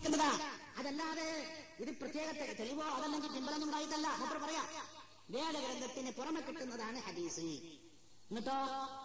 നിർവഹിക്കുന്നതാ അതല്ലാതെ ഇത് പ്രത്യേക തെ- തെളിവോ അതല്ലെങ്കിൽ പിമ്പളൊന്നും ഉണ്ടായിട്ടല്ല മൂപ്പർ പറയാം വേദഗ്രന്ഥത്തിന് പുറമെ കിട്ടുന്നതാണ് ഹദീസ് എന്നിട്ടോ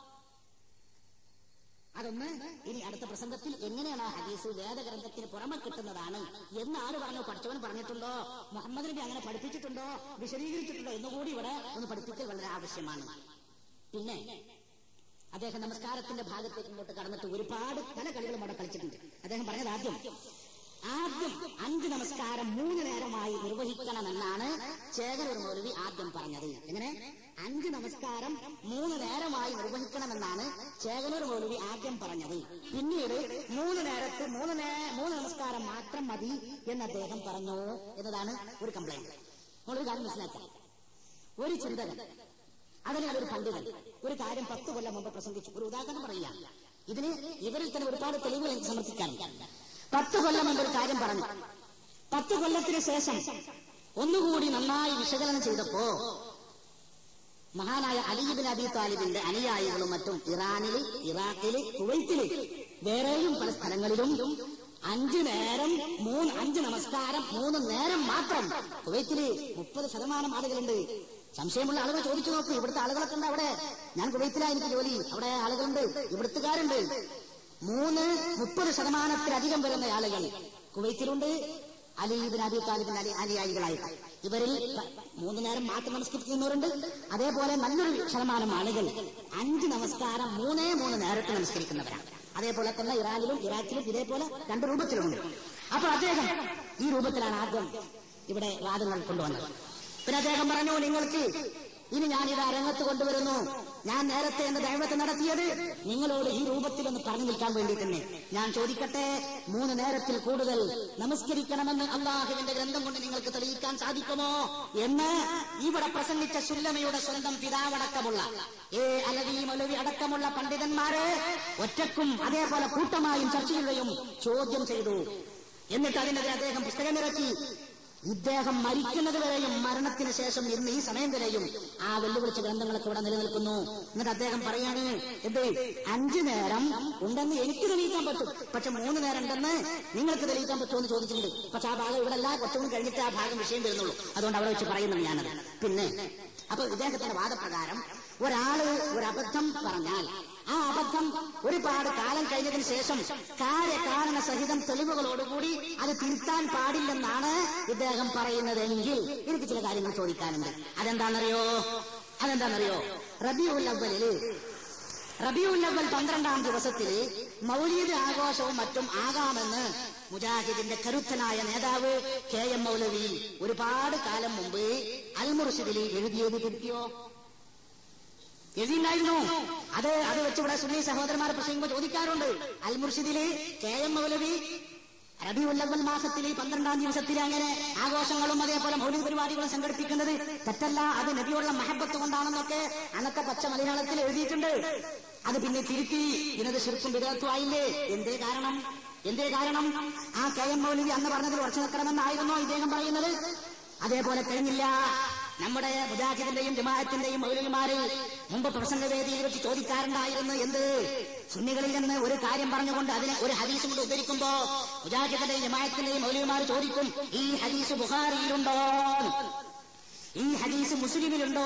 അതൊന്ന് ഇനി അടുത്ത പ്രസംഗത്തിൽ എങ്ങനെയാണ് ആ ഹദീസ് വേദഗ്രന്ഥത്തിന് പുറമെ കിട്ടുന്നതാണ് എന്ന് ആര് പറഞ്ഞു പഠിച്ചവൻ പറഞ്ഞിട്ടുണ്ടോ മുഹമ്മദ് നബി അങ്ങനെ പഠിപ്പിച്ചിട്ടുണ്ടോ വിശദീകരിച്ചിട്ടുണ്ടോ എന്നുകൂടി ഇവിടെ ഒന്ന് പഠിപ്പിക്കൽ വളരെ ആവശ്യമാണ് പിന്നെ അദ്ദേഹം നമസ്കാരത്തിന്റെ ഭാഗത്തേക്ക് ഇങ്ങോട്ട് കടന്നിട്ട് ഒരുപാട് പല കളികളും അവിടെ കളിച്ചിട്ടുണ്ട് അദ്ദേഹം പറഞ്ഞത് ആദ്യം ആദ്യം അഞ്ച് നമസ്കാരം മൂന്ന് നേരമായി നിർവഹിക്കണമെന്നാണ് ചേകനൂർ മൗലവി ആദ്യം പറഞ്ഞത് എങ്ങനെ അഞ്ച് നമസ്കാരം മൂന്ന് നേരമായി നിർവഹിക്കണമെന്നാണ് ചേകനൂർ മൗലവി ആദ്യം പറഞ്ഞത് പിന്നീട് മൂന്ന് നേരത്ത് മൂന്ന് നേ- മൂന്ന് നമസ്കാരം മാത്രം മതി എന്ന് അദ്ദേഹം പറഞ്ഞു എന്നതാണ് ഒരു കംപ്ലൈന്റ് നമ്മളൊരു കാര്യം മനസ്സിലാക്കാം ഒരു ചിന്തകൻ അതിനാൽ ഒരു പണ്ഡിതൻ ഒരു കാര്യം പത്ത് കൊല്ലം മുമ്പ് പ്രസംഗിച്ചു ഒരു ഉദാഹരണം പറയുക ഇതിന് ഇവരിൽ തന്നെ ഒരുപാട് തെളിവുകൾ എനിക്ക് സമർപ്പിക്കാനുണ്ട് പത്ത് കൊല്ലം മുമ്പ് ഒരു കാര്യം പറഞ്ഞു പത്ത് കൊല്ലത്തിന് ശേഷം ഒന്നുകൂടി നന്നായി വിശകലനം ചെയ്തപ്പോ മഹാനായ അലിബിൻ അബി താലിബിന്റെ അനുയായികളും മറ്റും ഇറാനില് ഇറാഖില് കുവൈത്തില് വേറെയും പല സ്ഥലങ്ങളിലും അഞ്ചു നേരം മൂന്ന് അഞ്ച് നമസ്കാരം മൂന്ന് നേരം മാത്രം കുവൈത്തില് മുപ്പത് ശതമാനം ആളുകളുണ്ട് സംശയമുള്ള ആളുകൾ ചോദിച്ചു നോക്കൂ ഇവിടുത്തെ ആളുകളൊക്കെ ഉണ്ട് അവിടെ ഞാൻ കുവൈത്തിലാ എനിക്ക് ജോലി അവിടെ ആളുകളുണ്ട് ഇവിടുത്തുകാരുണ്ട് മൂന്ന് മുപ്പത് ശതമാനത്തിലധികം വരുന്ന ആളുകൾ കുവൈത്തിലുണ്ട് അലീബിൻ അബി താലിബിൻ അലി അനുയായികളായിട്ട് ഇവരിൽ പ- മൂന്ന് നേരം മാത്രം നമസ്കരിക്കുന്നവരുണ്ട് അതേപോലെ നല്ലൊരു ശതമാനം ആളുകൾ അഞ്ച് നമസ്കാരം മൂന്നേ മൂന്ന് നേരത്തെ നമസ്കരിക്കുന്നവരാണ് അതേപോലെ തന്നെ ഇറാനിലും ഇറാഖിലും ഇതേപോലെ രണ്ട് രൂപത്തിലുമുണ്ട് അപ്പൊ അദ്ദേഹം ഈ രൂപത്തിലാണ് ആദ്യം ഇവിടെ വാദങ്ങൾ കൊണ്ടുവന്നത് പിന്നെ അദ്ദേഹം പറഞ്ഞു നിങ്ങൾക്ക് ഇനി ഞാൻ ഇത് രംഗത്ത് കൊണ്ടുവരുന്നു ഞാൻ നേരത്തെ എന്റെ ദൈവത്തെ നടത്തിയത് നിങ്ങളോട് ഈ രൂപത്തിലൊന്ന് പറഞ്ഞു നിൽക്കാൻ വേണ്ടി തന്നെ ഞാൻ ചോദിക്കട്ടെ മൂന്ന് നേരത്തിൽ കൂടുതൽ നമസ്കരിക്കണമെന്ന് അള്ളാഹുവിന്റെ ഗ്രന്ഥം കൊണ്ട് നിങ്ങൾക്ക് തെളിയിക്കാൻ സാധിക്കുമോ എന്ന് ഇവിടെ പ്രസംഗിച്ച സുല്ലമയുടെ സ്വന്തം പിതാവടക്കമുള്ള ഏ അലവി മൊലവി അടക്കമുള്ള പണ്ഡിതന്മാരെ ഒറ്റക്കും അതേപോലെ കൂട്ടമായും ചർച്ച ചെയ്യുകയും ചോദ്യം ചെയ്തു എന്നിട്ട് അതിനെതിരെ അദ്ദേഹം പുസ്തകമിറക്കി ഇദ്ദേഹം മരിക്കുന്നത് വരെയും മരണത്തിന് ശേഷം ഇന്ന് ഈ സമയം വരെയും ആ വെല്ലുവിളിച്ച ഗ്രന്ഥങ്ങളൊക്കെ ഇവിടെ നിലനിൽക്കുന്നു എന്നിട്ട് അദ്ദേഹം പറയാണ് എന്ത് അഞ്ചു നേരം ഉണ്ടെന്ന് എനിക്ക് തെളിയിക്കാൻ പറ്റും പക്ഷെ മൂന്ന് നേരം ഉണ്ടെന്ന് നിങ്ങൾക്ക് തെളിയിക്കാൻ പറ്റുമോ എന്ന് ചോദിച്ചിട്ടുണ്ട് പക്ഷെ ആ ഭാഗം ഇവിടെ എല്ലാ കുറച്ചുകൂടി കഴിഞ്ഞിട്ട് ആ ഭാഗം വിഷയം വരുന്നുള്ളൂ അതുകൊണ്ട് അവിടെ വെച്ച് പറയുന്നത് ഞാനത് പിന്നെ അപ്പൊ ഇദ്ദേഹത്തിന്റെ വാദപ്രകാരം ഒരാള് ഒരു അബദ്ധം പറഞ്ഞാൽ ആ അബദ്ധം ഒരുപാട് കാലം കഴിഞ്ഞതിന് ശേഷം കാര്യകാരണ സഹിതം തെളിവുകളോടുകൂടി അത് തിരുത്താൻ പാടില്ലെന്നാണ് ഇദ്ദേഹം പറയുന്നതെങ്കിൽ എനിക്ക് ചില കാര്യങ്ങൾ ചോദിക്കാനുണ്ട് അതെന്താണെന്നറിയോ അതെന്താണെന്നറിയോ റബിയുൽ അവലില് റബിയുൽ അവൽ പന്ത്രണ്ടാം ദിവസത്തിൽ മൗലീദ് ആഘോഷവും മറ്റും ആകാമെന്ന് മുജാഹിദിന്റെ കരുത്തനായ നേതാവ് കെ എം മൗലവി ഒരുപാട് കാലം മുമ്പ് അൽമുർഷിദിൽ എഴുതിയത് തിരുത്തിയോ എഴുതിണ്ടായിരുന്നു അത് അത് വെച്ച് ഇവിടെ സുന്നി സഹോദരന്മാരെ പ്രസംഗിക്കുമ്പോൾ ചോദിക്കാറുണ്ട് അൽ മുർഷിദില് കെ എം മൗലവി റബി ഉല്ലവൽ മാസത്തിൽ പന്ത്രണ്ടാം ദിവസത്തിൽ അങ്ങനെ ആഘോഷങ്ങളും അതേപോലെ മൗലിക പരിപാടികളും സംഘടിപ്പിക്കുന്നത് തെറ്റല്ല അത് നബിയുള്ള മഹബത്ത് കൊണ്ടാണെന്നൊക്കെ അന്നത്തെ പച്ച മലയാളത്തിൽ എഴുതിയിട്ടുണ്ട് അത് പിന്നെ തിരുത്തി ഇന്നത് ശിർക്കും വിധത്വമായില്ലേ എന്തേ കാരണം എന്തേ കാരണം ആ കെ എം മൗലവി അന്ന് പറഞ്ഞതിൽ ഉറച്ചു നിൽക്കണമെന്നായിരുന്നോ ഇദ്ദേഹം പറയുന്നത് അതേപോലെ കഴിഞ്ഞില്ല നമ്മുടെ മുജാഹിദിന്റെയും ജമാഅത്തിന്റെയും മൗലവിമാര് മുമ്പ് പ്രസംഗവേദിയിൽ വെച്ച് ചോദിക്കാറുണ്ടായിരുന്നു എന്ത് സുന്നികളിൽ നിന്ന് ഒരു കാര്യം പറഞ്ഞുകൊണ്ട് അതിനെ ഒരു ഹദീസ് കൊണ്ട് ഉദ്ധരിക്കുമ്പോ മുജാഹിദിന്റെയും ജമാഅത്തിന്റെയും മൗലവിമാർ ചോദിക്കും ഈ ഹദീസ് ബുഹാറിയിലുണ്ടോ ഈ ഹദീസ് മുസ്ലിമിലുണ്ടോ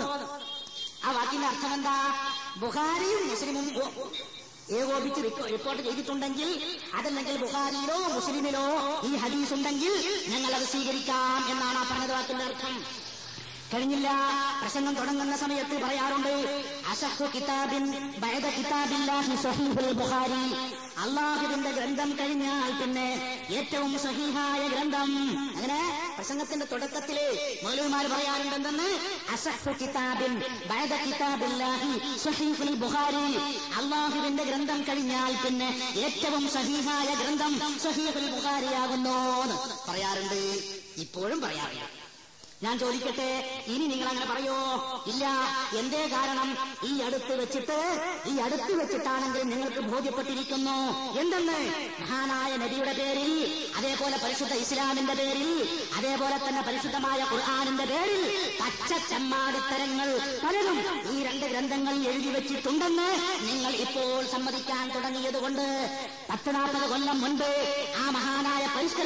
ആ വാക്കിന്റെ അർത്ഥം എന്താ ബുഹാരിയും മുസ്ലിമും ഒ- ഏകോപിച്ച് റിപ്പോ- റിപ്പോർട്ട് ചെയ്തിട്ടുണ്ടെങ്കിൽ അതല്ലെങ്കിൽ ബുഹാരിയിലോ മുസ്ലിമിലോ ഈ ഹദീസ് ഉണ്ടെങ്കിൽ ഞങ്ങൾ അത് സ്വീകരിക്കാം എന്നാണ് ആ പറഞ്ഞത് വാക്കിന്റെ അർത്ഥം കഴിഞ്ഞില്ല പ്രസംഗം തുടങ്ങുന്ന സമയത്ത് പറയാറുണ്ട് അസഹു കിതാബിൻ ബഅദ കിതാബില്ലാഹി സഹീഹുൽ ബുഖാരി അള്ളാഹുവിന്റെ ഗ്രന്ഥം കഴിഞ്ഞാൽ പിന്നെ ഏറ്റവും സഹീഹായ ഗ്രന്ഥം അങ്ങനെ പ്രസംഗത്തിന്റെ തുടക്കത്തില് മൗലവിമാർ പറയാറുണ്ട് എന്തെന്ന് അസഹു കിതാബിൻ ബഅദ കിതാബില്ലാഹി സഹീഹുൽ ബുഖാരി അള്ളാഹുവിന്റെ ഗ്രന്ഥം കഴിഞ്ഞാൽ പിന്നെ ഏറ്റവും സഹീഹായ ഗ്രന്ഥം സഹീഹുൽ ബുഖാരിയാകുന്നു എന്ന് പറയാറുണ്ട് ഇപ്പോഴും പറയാറില്ല ഞാൻ ചോദിക്കട്ടെ ഇനി നിങ്ങൾ അങ്ങനെ പറയോ ഇല്ല എന്തേ കാരണം ഈ അടുത്ത് വെച്ചിട്ട് ഈ അടുത്ത് വെച്ചിട്ടാണെങ്കിൽ നിങ്ങൾക്ക് ബോധ്യപ്പെട്ടിരിക്കുന്നു എന്തെന്ന് മഹാനായ നബിയുടെ പേരിൽ അതേപോലെ പരിശുദ്ധ ഇസ്ലാമിന്റെ പേരിൽ അതേപോലെ തന്നെ പരിശുദ്ധമായ ഖുർആാനിന്റെ പേരിൽ പച്ച ചെമ്മാടിത്തരങ്ങൾ പലതും ഈ രണ്ട് ഗ്രന്ഥങ്ങൾ എഴുതി വെച്ചിട്ടുണ്ടെന്ന് നിങ്ങൾ ഇപ്പോൾ സമ്മതിക്കാൻ തുടങ്ങിയതുകൊണ്ട് പത്ത് നാൽപ്പത് കൊല്ലം മുൻപ് ആ മഹാനായ പരിഷ്കൃത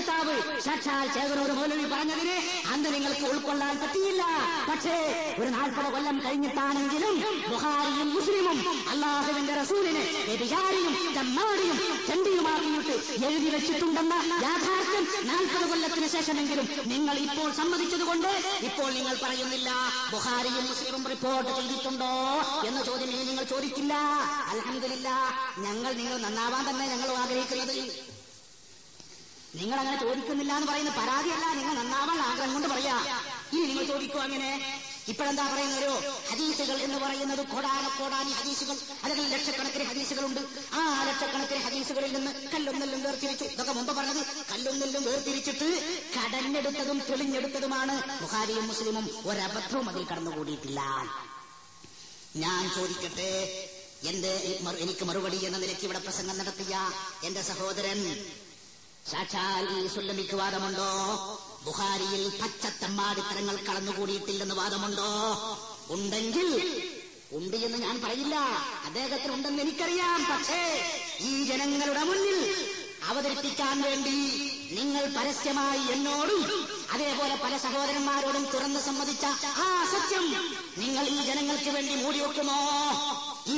കിതാബ് സാക്ഷാൽ ചേകനൂർ മൗലവി പറഞ്ഞതിന് അന്ന് നിങ്ങൾക്ക് ഉൾക്കൊള്ളാൻ പറ്റിയില്ല പക്ഷേ ഒരു നാൽപ്പത് കൊല്ലം കഴിഞ്ഞിട്ടാണെങ്കിലും ബുഹാരിയും മുസ്ലിമും അള്ളാഹുവിന്റെ റസൂലിനെ വ്യഭിചാരിയും ചമ്മാടിയും ചണ്ടിയുമാക്കിയിട്ട് എഴുതി വെച്ചിട്ടുണ്ടെന്ന യാഥാർത്ഥ്യം നാൽപ്പത് കൊല്ലത്തിന് ശേഷമെങ്കിലും നിങ്ങൾ ഇപ്പോൾ സമ്മതിച്ചതുകൊണ്ട് ഇപ്പോൾ നിങ്ങൾ പറയുന്നില്ല ബുഹാരിയും മുസ്ലിമും റിപ്പോർട്ട് ചെയ്തിട്ടുണ്ടോ എന്ന ചോദ്യം ഇനി നിങ്ങൾ ചോദിക്കില്ല അലഹമില്ല ഞങ്ങൾ നിങ്ങൾ നന്നാവാൻ തന്നെ ഞങ്ങൾ ആഗ്രഹിക്കുന്നത് നിങ്ങൾ അങ്ങനെ ചോദിക്കുന്നില്ല എന്ന് പറയുന്ന പരാതിയല്ല നിങ്ങൾ നന്നാവാൻ ആഗ്രഹം കൊണ്ട് പറയാ ഇനി നിങ്ങൾ ചോദിക്കൂ അങ്ങനെ ഇപ്പോഴെന്താ പറയുന്നൊരു ഹദീസുകൾ എന്ന് പറയുന്നത് കോടാന കോടാനി ഹദീസുകൾ അല്ലെങ്കിൽ ലക്ഷക്കണക്കിന് ഹദീസുകളുണ്ട് ആ ലക്ഷക്കണക്കിന് ഹദീസുകളിൽ നിന്ന് കല്ലൊന്നെല്ലും വേർതിരിച്ചു ഇതൊക്കെ മുമ്പ് പറഞ്ഞത് കല്ലൊന്നെല്ലും വേർതിരിച്ചിട്ട് കടഞ്ഞെടുത്തതും തെളിഞ്ഞെടുത്തതുമാണ് ബുഹാരിയും മുസ്ലിമും ഒരബദ്ധവും അതിൽ കടന്നുകൂടിയിട്ടില്ല ഞാൻ ചോദിക്കട്ടെ എന്റെ എനിക്ക് മറുപടി എന്ന നിലയ്ക്ക് ഇവിടെ പ്രസംഗം നടത്തിയ എന്റെ സഹോദരൻ സാക്ഷാൽ ഈ സുല്ലമിക്ക് വാദമുണ്ടോ ബുഹാരിയിൽ പച്ചത്തമ്മാടിത്തരങ്ങൾ കടന്നുകൂടിയിട്ടില്ലെന്ന് വാദമുണ്ടോ ഉണ്ടെങ്കിൽ ഉണ്ട് എന്ന് ഞാൻ പറയില്ല അദ്ദേഹത്തിന് ഉണ്ടെന്ന് എനിക്കറിയാം പക്ഷേ ഈ ജനങ്ങളുടെ മുന്നിൽ അവതരിപ്പിക്കാൻ വേണ്ടി നിങ്ങൾ പരസ്യമായി എന്നോടും അതേപോലെ പല സഹോദരന്മാരോടും തുറന്ന് സമ്മതിച്ച ആ സത്യം നിങ്ങൾ ഈ ജനങ്ങൾക്ക് വേണ്ടി മൂടിവെക്കുമോ ഈ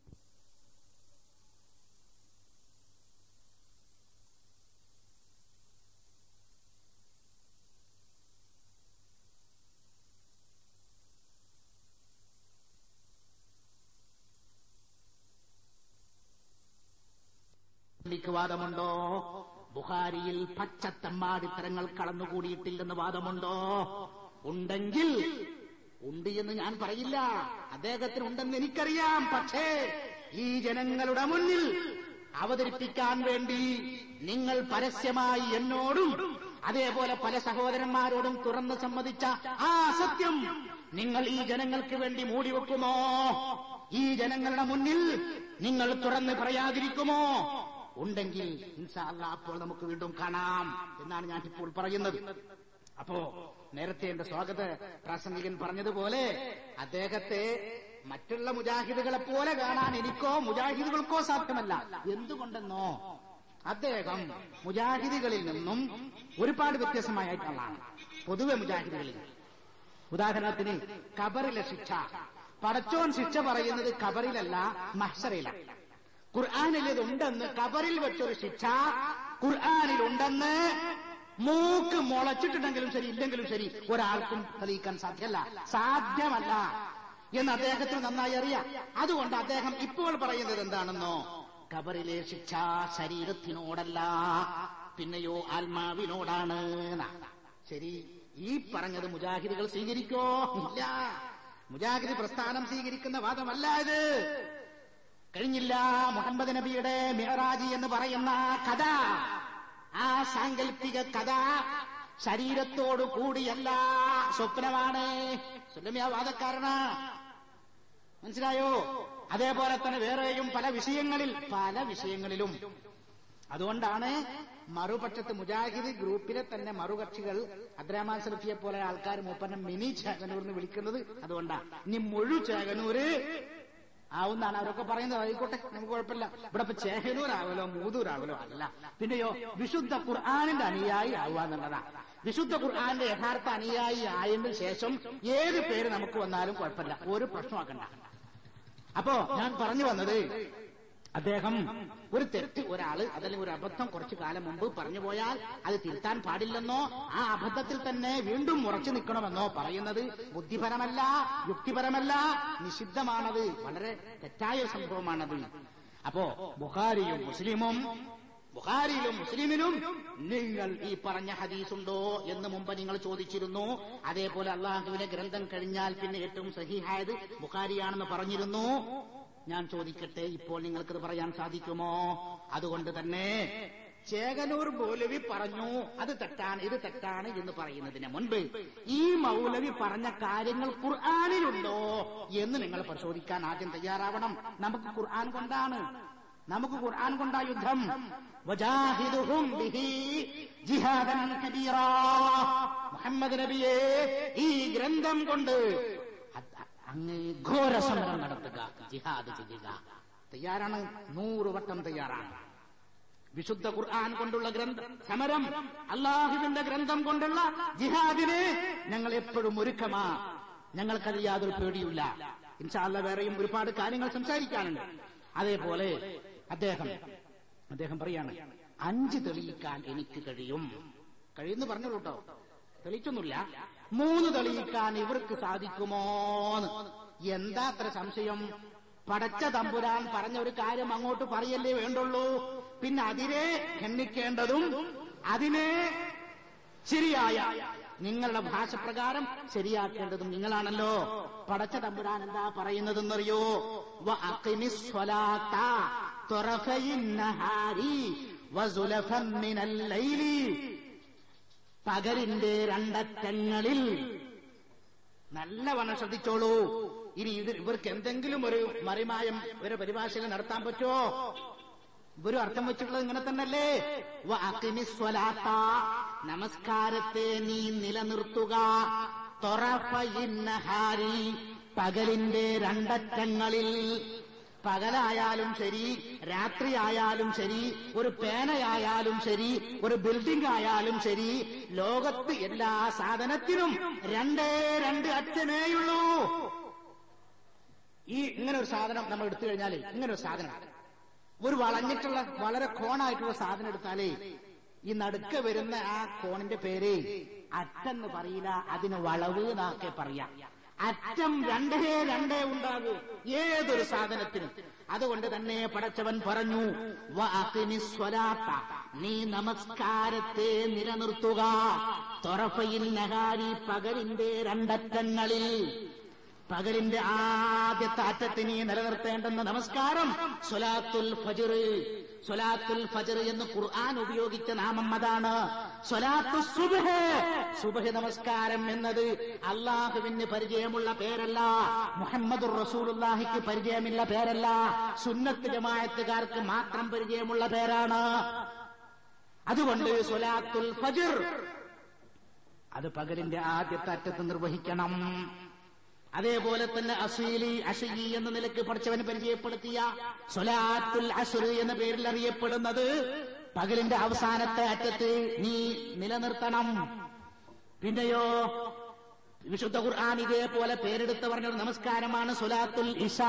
എനിക്ക് വാദമുണ്ടോ ബുഹാരിയിൽ പച്ചത്തമ്മാടിത്തരങ്ങൾ കടന്നുകൂടിയിട്ടില്ലെന്ന് വാദമുണ്ടോ ഉണ്ടെങ്കിൽ ഉണ്ട് എന്ന് ഞാൻ പറയില്ല അദ്ദേഹത്തിന് ഉണ്ടെന്ന് എനിക്കറിയാം പക്ഷേ ഈ ജനങ്ങളുടെ മുന്നിൽ അവതരിപ്പിക്കാൻ വേണ്ടി നിങ്ങൾ പരസ്യമായി എന്നോടും അതേപോലെ പല സഹോദരന്മാരോടും തുറന്ന് സമ്മതിച്ച ആ സത്യം നിങ്ങൾ ഈ ജനങ്ങൾക്ക് വേണ്ടി മൂടിവെക്കുമോ ഈ ജനങ്ങളുടെ മുന്നിൽ നിങ്ങൾ തുറന്ന് പറയാതിരിക്കുമോ ഉണ്ടെങ്കിൽ ഇൻഷാല്ല അപ്പോൾ നമുക്ക് വീണ്ടും കാണാം എന്നാണ് ഞാൻ ഇപ്പോൾ പറയുന്നത് അപ്പോ നേരത്തെ എന്റെ സ്വാഗത പ്രാസംഗികൻ പറഞ്ഞതുപോലെ അദ്ദേഹത്തെ മറ്റുള്ള മുജാഹിദുകളെ പോലെ കാണാൻ എനിക്കോ മുജാഹിദുകൾക്കോ സാധ്യമല്ല എന്തുകൊണ്ടെന്നോ അദ്ദേഹം മുജാഹിദികളിൽ നിന്നും ഒരുപാട് വ്യത്യസ്തമായിട്ടുള്ളതാണ് പൊതുവെ മുജാഹിദികളിൽ ഉദാഹരണത്തിന് കബറിലെ ശിക്ഷ പടച്ചോൻ ശിക്ഷ പറയുന്നത് കബറിലല്ല മഹ്സറയിലാണ് ഖുർആാനിൽ ഇതുണ്ടെന്ന് കബറിൽ വെച്ചൊരു ശിക്ഷ ഖുർആാനിലുണ്ടെന്ന് മൂക്ക് മുളച്ചിട്ടുണ്ടെങ്കിലും ശരി ഇല്ലെങ്കിലും ശരി ഒരാൾക്കും തെളിയിക്കാൻ സാധ്യമല്ല സാധ്യമല്ല എന്ന് അദ്ദേഹത്തിന് നന്നായി അറിയാം അതുകൊണ്ട് അദ്ദേഹം ഇപ്പോൾ പറയുന്നത് എന്താണെന്നോ കബറിലെ ശിക്ഷ ശരീരത്തിനോടല്ല പിന്നെയോ ആത്മാവിനോടാണ് എന്നാ. ശരി ഈ പറഞ്ഞത് മുജാഹിദുകൾ സ്വീകരിക്കോ ഇല്ല മുജാഹിദ് പ്രസ്ഥാനം സ്വീകരിക്കുന്ന വാദമല്ല ഇത് കഴിഞ്ഞില്ല മുഹമ്മദ് നബിയുടെ മിഹറാജി എന്ന് പറയുന്ന കഥ ആ സാങ്കല്പിക കഥ ശരീരത്തോടു കൂടിയല്ല സ്വപ്നമാണ് സുല്ലമിയ വാദക്കാരന മനസ്സിലായോ അതേപോലെ തന്നെ വേറെയും പല വിഷയങ്ങളിൽ പല വിഷയങ്ങളിലും അതുകൊണ്ടാണ് മറുപക്ഷത്ത് മുജാഹിദ് ഗ്രൂപ്പിലെ തന്നെ മറുകക്ഷികൾ അബ്ദുറഹ്മാൻ സലഫിയെ പോലെ ആൾക്കാർ മൂപ്പന്നെ മിനി ചേകനൂർ എന്ന് വിളിക്കുന്നത് അതുകൊണ്ടാണ് ഇനി മുഴു ചേകനൂര് ആവുന്നാണ് അവരൊക്കെ പറയുന്നത് ആയിക്കോട്ടെ നമുക്ക് കുഴപ്പമില്ല ഇവിടെ ഇപ്പൊ ചേഹനൂരാവലോ മൂതൂരാവലോ അല്ല പിന്നെയോ വിശുദ്ധ ഖുർആാനിന്റെ അനുയായി ആവുക എന്നുള്ളതാണ് വിശുദ്ധ ഖുർആാനിന്റെ യഥാർത്ഥ അനുയായി ആയതിനു ശേഷം ഏത് പേര് നമുക്ക് വന്നാലും കുഴപ്പമില്ല ഒരു പ്രശ്നമാക്കണ്ട അപ്പോ ഞാൻ പറഞ്ഞു വന്നത് അദ്ദേഹം ഒരു തെറ്റ് ഒരാള് അതല്ലെങ്കിൽ ഒരു അബദ്ധം കുറച്ചു കാലം മുമ്പ് പറഞ്ഞു പോയാൽ അത് തിരുത്താൻ പാടില്ലെന്നോ ആ അബദ്ധത്തിൽ തന്നെ വീണ്ടും ഉറച്ചു നിൽക്കണമെന്നോ പറയുന്നത് ബുദ്ധിപരമല്ല യുക്തിപരമല്ല നിഷിദ്ധമാണത് വളരെ തെറ്റായ ഒരു സംഭവമാണത് അപ്പോ ബുഖാരിയും മുസ്ലിമും ബുഖാരിയിലും മുസ്ലിമിലും നിങ്ങൾ ഈ പറഞ്ഞ ഹദീസുണ്ടോ എന്ന് മുമ്പ് നിങ്ങൾ ചോദിച്ചിരുന്നു അതേപോലെ അള്ളാഹുവിന്റെ ഗ്രന്ഥം കഴിഞ്ഞാൽ പിന്നെ ഏറ്റവും സഹിഹായത് ബുഖാരിയാണെന്ന് പറഞ്ഞിരുന്നു ഞാൻ ചോദിക്കട്ടെ ഇപ്പോൾ നിങ്ങൾക്കത് പറയാൻ സാധിക്കുമോ അതുകൊണ്ട് തന്നെ ചേകനൂർ മൗലവി പറഞ്ഞു അത് തെറ്റാണ് ഇത് തെറ്റാണ് എന്ന് പറയുന്നതിന് മുൻപ് ഈ മൗലവി പറഞ്ഞ കാര്യങ്ങൾ ഖുർആാനിലുണ്ടോ എന്ന് നിങ്ങൾ പരിശോധിക്കാൻ ആദ്യം തയ്യാറാവണം നമുക്ക് ഖുർആൻ കൊണ്ടാണ് നമുക്ക് ഖുർആൻ കൊണ്ടാ യുദ്ധം വജാഹിദുഹും ബിഹി ജിഹാദൻ കബീറാ മുഹമ്മദ് നബിയെ ഈ ഗ്രന്ഥം കൊണ്ട് അങ്ങ് ഘോര സമരം നടത്തുക ജിഹാദ് ചെയ്യുക തയ്യാറാണ് നൂറ് വട്ടം തയ്യാറാണ് വിശുദ്ധ ഖുർആൻ കൊണ്ടുള്ള ഗ്രന്ഥം സമരം അള്ളാഹുവിന്റെ ഗ്രന്ഥം കൊണ്ടുള്ള ജിഹാദിന് ഞങ്ങൾ എപ്പോഴും ഒരുക്കമാ ഞങ്ങൾക്കത് യാതൊരു പേടിയില്ല ഇൻഷാല്ല വേറെയും ഒരുപാട് കാര്യങ്ങൾ സംസാരിക്കാനുണ്ട് അതേപോലെ അദ്ദേഹം അദ്ദേഹം പറയാണ് അഞ്ച് തെളിയിക്കാൻ എനിക്ക് കഴിയും കഴിയുന്നു പറഞ്ഞോളൂ കേട്ടോ തെളിയിച്ചൊന്നുമില്ല മൂന്ന് തെളിയിക്കാൻ ഇവർക്ക് സാധിക്കുമോന്ന് എന്താ അത്ര സംശയം പടച്ച തമ്പുരാൻ പറഞ്ഞ ഒരു കാര്യം അങ്ങോട്ട് പറയല്ലേ വേണ്ടുള്ളൂ പിന്നെ അതിനെ ഖണ്ഡിക്കേണ്ടതും അതിനെ ശരിയായ നിങ്ങളുടെ ഭാഷപ്രകാരം ശരിയാക്കേണ്ടതും നിങ്ങളാണല്ലോ പടച്ച തമ്പുരാൻ എന്താ പറയുന്നതെന്നറിയോ വ അഖിമിസ് സ്വലാത്ത ത്വറഫയിൻ നഹാരി വസുലഫൻ മിനൽ ലൈലി പകലിന്റെ രണ്ടറ്റങ്ങളിൽ നല്ലവണ്ണം ശ്രദ്ധിച്ചോളൂ ഇനി ഇത് ഇവർക്ക് എന്തെങ്കിലും ഒരു മറിമായം ഒരു പരിഭാഷകൾ നടത്താൻ പറ്റുമോ ഇവരും അർത്ഥം വെച്ചിട്ടുള്ളത് ഇങ്ങനെ തന്നെയല്ലേ വ അഖിമിസ് സ്വലാത്ത നമസ്കാരത്തെ നീ നിലനിർത്തുക തൊറഫയിൻ നഹാരി പകലിന്റെ രണ്ടറ്റങ്ങളിൽ പകലായാലും ശരി രാത്രിയായാലും ശരി ഒരു പേനയായാലും ശരി ഒരു ബിൽഡിംഗ് ആയാലും ശരി ലോകത്ത് എല്ലാ സാധനത്തിനും രണ്ടേ രണ്ട് അറ്റമേയുള്ളൂ ഈ ഇങ്ങനെ ഒരു സാധനം നമ്മൾ എടുത്തു കഴിഞ്ഞാലേ ഇങ്ങനെ ഒരു സാധനം ഒരു വളഞ്ഞിട്ടുള്ള വളരെ കോണായിട്ടുള്ള സാധനം എടുത്താലേ ഈ നടുക്ക വരുന്ന ആ കോണിന്റെ പേര് അറ്റെന്ന് പറയില്ല അതിന് വളവ് എന്നാക്കെ പറയാം അറ്റം രണ്ടേ രണ്ടേ ഉണ്ടാകൂ ഏതൊരു സാധനത്തിനും അതുകൊണ്ട് തന്നെ പടച്ചവൻ പറഞ്ഞു "വ അഖിമിസ് സ്വലാത്ത." നീ നമസ്കാരത്തെ നിലനിർത്തുക തൊറഫയിൽ നഹാരി പകലിന്റെ രണ്ടറ്റങ്ങളിൽ പകലിന്റെ ആദ്യത്തെ അറ്റത്തിന് നിലനിർത്തേണ്ടുന്ന നമസ്കാരം സൊലാത്തുൽ ഫജർ സൊലാത്തുൽ ഫജർ എന്ന് ഖുർആൻ ഉപയോഗിച്ച നാമം അതാണ് സൊലാത്തു സുബഹ് സുബഹ് നമസ്കാരം എന്നത് അള്ളാഹുവിന് പരിചയമുള്ള പേരല്ല മുഹമ്മദ് റസൂലുള്ളാഹിക്ക് പരിചയമുള്ള പേരല്ല സുന്നത്ത് ജമായത്തുകാർക്ക് മാത്രം പരിചയമുള്ള പേരാണ് അതുകൊണ്ട് സൊലാത്തുൽ ഫജർ അത് പകലിന്റെ ആദ്യത്തെ അറ്റത്ത് നിർവഹിക്കണം അതേപോലെ തന്നെ അസീലി അഷയി എന്ന നിലക്ക് പഠിച്ചവന് പരിചയപ്പെടുത്തിയ സൊലാത്തുൽ അസുർ എന്ന പേരിൽ അറിയപ്പെടുന്നത് പകലിന്റെ അവസാനത്തെ അറ്റത്ത് നീ നിലനിർത്തണം പിന്നെയോ വിശുദ്ധ ഖുർആൻ ഇതേപോലെ പേരെടുത്ത് പറഞ്ഞൊരു നമസ്കാരമാണ് സൊലാത്തുൽ ഇഷാ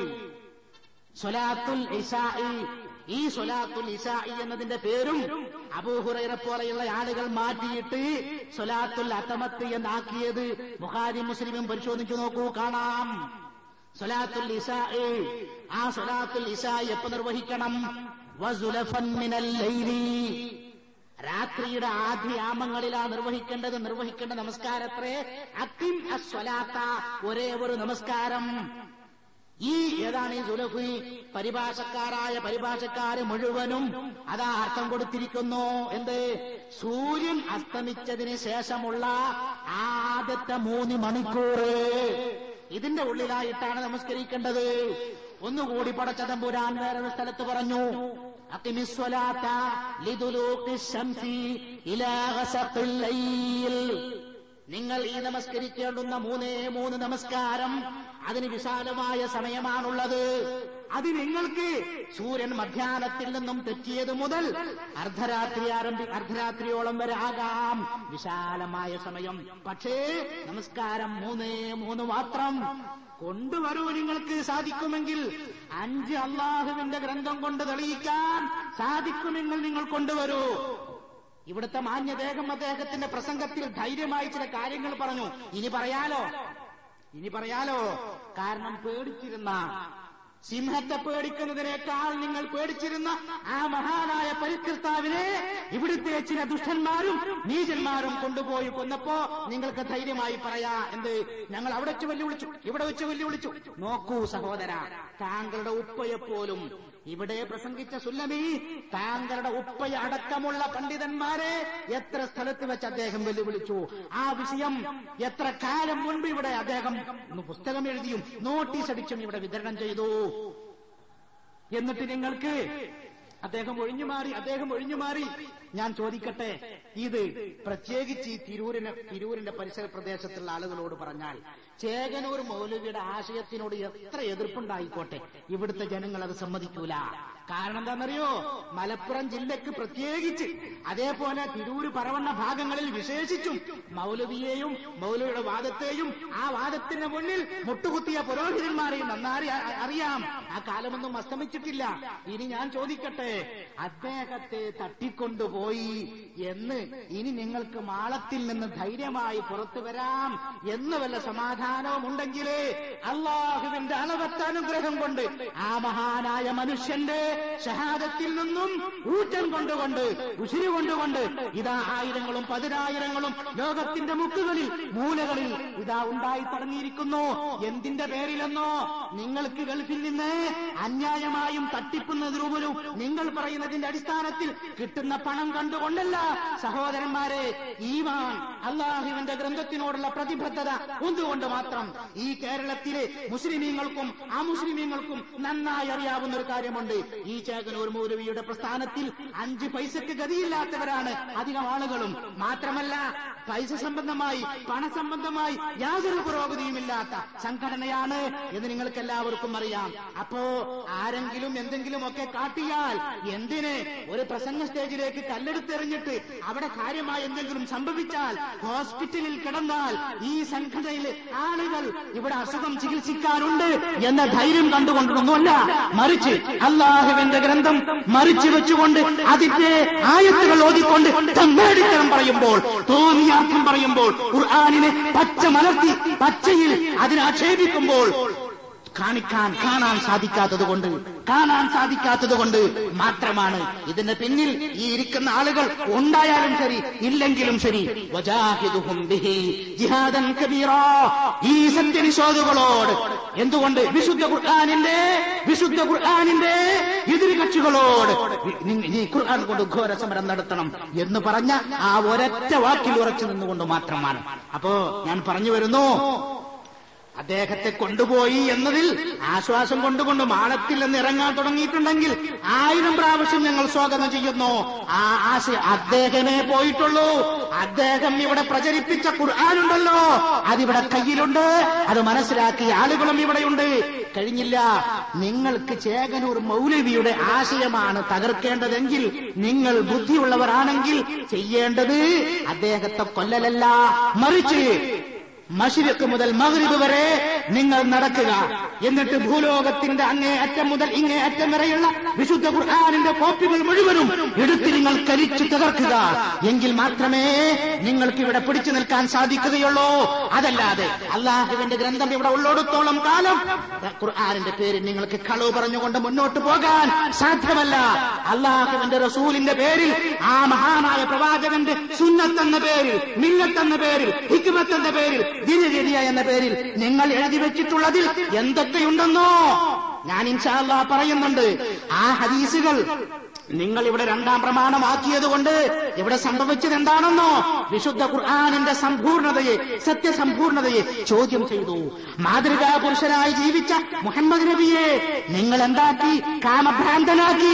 സൊലാത്തുൽ ഇഷാ ഈ സൊലാത്തുൽ ഇഷാ എന്നതിന്റെ പേരും അബൂഹുറൈറ പോലെയുള്ള ആളുകൾ മാറ്റിയിട്ട് സൊലാത്തുൽ അത്തമത്ത് എന്നാക്കിയത് ബുഖാരി മുസ്ലിമും പരിശോധിച്ചു നോക്കൂ കാണാം സൊലാത്തുൽ ഇഷാ ആ സൊലാത്തുൽ ഇഷാ എപ്പോ നിർവഹിക്കണം വസുലഫൻ മിനൽ ലൈലി രാത്രിയുടെ ആദ്യയാമങ്ങളിലാ നിർവഹിക്കേണ്ടത് നിർവഹിക്കേണ്ട നമസ്കാരത്രേ അക്കിം അസ്വലാത്ത ഒരേ ഒരു നമസ്കാരം ഈ ഏതാണ് ഈ സുലഫ് പരിഭാഷക്കാരായ പരിഭാഷക്കാര് മുഴുവനും അതാ അർത്ഥം കൊടുത്തിരിക്കുന്നു എന്ത് സൂര്യൻ അസ്തമിച്ചതിന് ശേഷമുള്ള ആദ്യത്തെ മൂന്ന് മണിക്കൂർ ഇതിന്റെ ഉള്ളിലായിട്ടാണ് നമസ്കരിക്കേണ്ടത് ഒന്നുകൂടി പടച്ചതമ്പുരാൻ വേറൊരു സ്ഥലത്ത് പറഞ്ഞു അക്കിമിസ്വലാത്ത ലിദുലൂഖി ശംസി ഇലാ ഗസഖിൽ ലൈൽ നിങ്ങൾ ഈ നമസ്കരിക്കേണ്ടുന്ന മൂന്നേ മൂന്ന് നമസ്കാരം അതിന് വിശാലമായ സമയമാണുള്ളത് അത് നിങ്ങൾക്ക് സൂര്യൻ മധ്യാഹ്നത്തിൽ നിന്നും തെറ്റിയത് മുതൽ അർദ്ധരാത്രി ആരംഭി അർദ്ധരാത്രിയോളം വരെ ആകാം വിശാലമായ സമയം പക്ഷേ നമസ്കാരം മൂന്നേ മൂന്ന് മാത്രം കൊണ്ടുവരൂ നിങ്ങൾക്ക് സാധിക്കുമെങ്കിൽ അഞ്ച് അള്ളാഹുവിന്റെ ഗ്രന്ഥം കൊണ്ട് തെളിയിക്കാൻ സാധിക്കുമെങ്കിൽ നിങ്ങൾ കൊണ്ടുവരൂ ഇവിടുത്തെ മാന്യദേഹം അദ്ദേഹത്തിന്റെ പ്രസംഗത്തിൽ ധൈര്യമായി ചില കാര്യങ്ങൾ പറഞ്ഞു ഇനി പറയാലോ ഇനി പറയാലോ കാരണം പേടിച്ചിരുന്ന സിംഹത്തെ പേടിക്കുന്നതിനേക്കാൾ നിങ്ങൾ പേടിച്ചിരുന്ന ആ മഹാനായ പരികർത്താവിനെ ഇവിടുത്തെ ചില ദുഷ്ടന്മാരും നീചന്മാരും കൊണ്ടുപോയി കൊന്നപ്പോ നിങ്ങൾക്ക് ധൈര്യമായി പറയാ എന്ത് ഞങ്ങൾ അവിടെ വെച്ച് വെല്ലുവിളിച്ചു ഇവിടെ വെച്ച് വെല്ലുവിളിച്ചു നോക്കൂ സഹോദര താങ്കളുടെ ഉപ്പയെപ്പോലും ഇവിടെ പ്രസംഗിച്ച സുല്ലമി താങ്കളുടെ ഉപ്പയ അടക്കമുള്ള പണ്ഡിതന്മാരെ എത്ര സ്ഥലത്ത് വെച്ച് അദ്ദേഹം വെല്ലുവിളിച്ചു ആ വിഷയം എത്ര കാലം മുൻപ് ഇവിടെ അദ്ദേഹം പുസ്തകം എഴുതിയും നോട്ടീസ് അടിച്ചും ഇവിടെ വിതരണം ചെയ്തു എന്നിട്ട് നിങ്ങൾക്ക് അദ്ദേഹം ഒഴിഞ്ഞു മാറി അദ്ദേഹം ഒഴിഞ്ഞു മാറി ഞാൻ ചോദിക്കട്ടെ ഇത് പ്രത്യേകിച്ച് ഈ തിരൂരിന് തിരൂരിന്റെ പരിസര പ്രദേശത്തുള്ള ആളുകളോട് പറഞ്ഞാൽ ചേകനൂർ മൗലവിയുടെ ആശയത്തിനോട് എത്ര എതിർപ്പുണ്ടായിക്കോട്ടെ ഇവിടുത്തെ ജനങ്ങൾ അത് സമ്മതിക്കൂല കാരണം എന്താണെന്നറിയോ മലപ്പുറം ജില്ലക്ക് പ്രത്യേകിച്ച് അതേപോലെ തിരൂര് പറവണ്ണ ഭാഗങ്ങളിൽ വിശേഷിച്ചും മൗലവിയെയും മൗലവിയുടെ വാദത്തെയും ആ വാദത്തിന് മുന്നിൽ മുട്ടുകുത്തിയ പുരോഹിതന്മാരെയും നന്നായി അ- അറിയാം ആ കാലമൊന്നും അസ്തമിച്ചിട്ടില്ല ഇനി ഞാൻ ചോദിക്കട്ടെ അദ്ദേഹത്തെ തട്ടിക്കൊണ്ടുപോയി എന്ന് ഇനി നിങ്ങൾക്ക് മാളത്തിൽ നിന്ന് ധൈര്യമായി പുറത്തു വരാം എന്ന് വല്ല സമാധാനവും ഉണ്ടെങ്കിൽ അള്ളാഹുവിന്റെ അളവറ്റ അനുഗ്രഹം കൊണ്ട് ആ മഹാനായ മനുഷ്യന്റെ ഷഹാദത്തിൽ നിന്നും ഊറ്റം കൊണ്ടുകൊണ്ട് ഉശിരി കൊണ്ടുകൊണ്ട് ഇതാ ആയിരങ്ങളും പതിനായിരങ്ങളും ലോകത്തിന്റെ മുക്കുകളിൽ മൂലകളിൽ ഇതാ ഉണ്ടായി തുടങ്ങിയിരിക്കുന്നു എന്തിന്റെ പേരിലെന്നോ നിങ്ങൾക്ക് ഗൾഫിൽ നിന്ന് അന്യായമായും തട്ടിപ്പുന്നതിനുപോലും നിങ്ങൾ പറയുന്നതിന്റെ അടിസ്ഥാനത്തിൽ കിട്ടുന്ന പണം കണ്ടുകൊണ്ടല്ല സഹോദരന്മാരെ ഈമാൻ അള്ളാഹുവിന്റെ ഗ്രന്ഥത്തിനോടുള്ള പ്രതിബദ്ധത ഒന്നുകൊണ്ട് മാത്രം ഈ കേരളത്തിലെ മുസ്ലിമീങ്ങൾക്കും അമുസ്ലിമീങ്ങൾക്കും നന്നായി അറിയാവുന്ന ഒരു കാര്യമുണ്ട് ഈ ചേകനൂർ മൗലവിയുടെ പ്രസ്ഥാനത്തിൽ അഞ്ച് പൈസക്ക് ഗതിയില്ലാത്തവരാണ് അധികം ആളുകളും മാത്രമല്ല പൈസ സംബന്ധമായി പണസംബന്ധമായി യാതൊരു പുരോഗതിയുമില്ലാത്ത സംഘടനയാണ് എന്ന് നിങ്ങൾക്ക് എല്ലാവർക്കും അറിയാം അപ്പോ ആരെങ്കിലും എന്തെങ്കിലും ഒക്കെ കാട്ടിയാൽ എന്തിന് ഒരു പ്രസംഗ സ്റ്റേജിലേക്ക് കല്ലെടുത്തെറിഞ്ഞിട്ട് അവിടെ കാര്യമായി എന്തെങ്കിലും സംഭവിച്ചാൽ ഹോസ്പിറ്റലിൽ കിടന്നാൽ ഈ സംഘടനയിലെ ആളുകൾ ഇവിടെ അസുഖം ചികിത്സിക്കാനുണ്ട് എന്ന ധൈര്യം കണ്ടുകൊണ്ടൊന്നുമല്ല മറിച്ച് അള്ളാഹുവിന്റെ ഗ്രന്ഥം മറിച്ചു വെച്ചുകൊണ്ട് അതിന്റെ ആയത്തുകൾ ഓതിക്കൊണ്ട് തമ്മേടിത്തരം പറയുമ്പോൾ തോന്നിയാർത്ഥം പറയുമ്പോൾ ഖുർആാനിനെ പച്ച മലർത്തി പച്ചയിൽ അതിനെ ആക്ഷേപിക്കുമ്പോൾ കാണിക്കാൻ കാണാൻ സാധിക്കാത്തത് കൊണ്ട് കാണാൻ സാധിക്കാത്തത് കൊണ്ട് മാത്രമാണ് ഇതിന്റെ പിന്നിൽ ഈ ഇരിക്കുന്ന ആളുകൾ ഉണ്ടായാലും ശരി ഇല്ലെങ്കിലും ശരി വജാഹിദുഹും ബിഹി ജിഹാദൻ കബീറാ. ഈ സത്യനിഷോധുകളോട് എന്തുകൊണ്ട് വിശുദ്ധ ഖുർആാനിന്റെ വിശുദ്ധ ഖുർആാനിന്റെ എതിര് കക്ഷികളോട് നി- നീ ഖുർആൻ കൊണ്ട് ഘോര സമരം നടത്തണം എന്ന് പറഞ്ഞ ആ ഒരൊറ്റ വാക്കിൽ ഉറച്ചു നിന്നുകൊണ്ട് മാത്രമാണ് അപ്പോ ഞാൻ പറഞ്ഞു വരുന്നു അദ്ദേഹത്തെ കൊണ്ടുപോയി എന്നതിൽ ആശ്വാസം കൊണ്ടുകൊണ്ട് മാളത്തിൽ നിന്ന് ഇറങ്ങാൻ തുടങ്ങിയിട്ടുണ്ടെങ്കിൽ ആയിരം പ്രാവശ്യം ഞങ്ങൾ സ്വാഗതം ചെയ്യുന്നു ആ ആശയം അദ്ദേഹമേ പോയിട്ടുള്ളൂ അദ്ദേഹം ഇവിടെ പ്രചരിപ്പിച്ച ഖുർആാനുണ്ടല്ലോ അതിവിടെ കയ്യിലുണ്ട് അത് മനസ്സിലാക്കിയ ആളുകളും ഇവിടെയുണ്ട് കഴിഞ്ഞില്ല നിങ്ങൾക്ക് ചേകനൂർ മൗലവിയുടെ ആശയമാണ് തകർക്കേണ്ടതെങ്കിൽ നിങ്ങൾ ബുദ്ധിയുള്ളവരാണെങ്കിൽ ചെയ്യേണ്ടത് അദ്ദേഹത്തെ കൊല്ലലല്ല മറിച്ച് മഷിരക്ക് മുതൽ മഗ്രിബ് വരെ നിങ്ങൾ നടക്കുക എന്നിട്ട് ഭൂലോകത്തിന്റെ അങ്ങേ അറ്റം മുതൽ ഇങ്ങേ അറ്റം വരെയുള്ള വിശുദ്ധ ഖുർആാനിന്റെ കോപ്പികൾ മുഴുവനും എടുത്ത് നിങ്ങൾ കരിച്ചു തകർക്കുക എങ്കിൽ മാത്രമേ നിങ്ങൾക്ക് ഇവിടെ പിടിച്ചു നിൽക്കാൻ സാധിക്കുകയുള്ളൂ അതല്ലാതെ അള്ളാഹുവിന്റെ ഗ്രന്ഥം ഇവിടെ ഉള്ളോടത്തോളം കാലം ഖുർആാനിന്റെ പേരിൽ നിങ്ങൾക്ക് കളവ് പറഞ്ഞുകൊണ്ട് മുന്നോട്ട് പോകാൻ സാധ്യമല്ല അള്ളാഹുവിന്റെ റസൂലിന്റെ പേരിൽ ആ മഹാനായ പ്രവാചകന്റെ സുന്നത്ത് എന്ന പേരിൽ മില്ലത്ത് എന്ന പേരിൽ ഹിക്മത്ത് എന്ന പേരിൽ ദിനചര്യ എന്ന പേരിൽ നിങ്ങൾ എഴുതി വെച്ചിട്ടുള്ളതിൽ എന്തൊക്കെയുണ്ടെന്നോ ഞാൻ ഇൻഷാല്ല പറയുന്നുണ്ട് ആ ഹദീസുകൾ നിങ്ങൾ ഇവിടെ രണ്ടാം പ്രമാണമാക്കിയത് കൊണ്ട് ഇവിടെ സംഭവിച്ചത് എന്താണെന്നോ വിശുദ്ധ ഖുർആാനിന്റെ സമ്പൂർണതയെ സത്യസമ്പൂർണതയെ ചോദ്യം ചെയ്തു മാതൃകാ പുരുഷനായി ജീവിച്ച മുഹമ്മദ് നബിയെ നിങ്ങൾ എന്താക്കി കാമഭ്രാന്തനാക്കി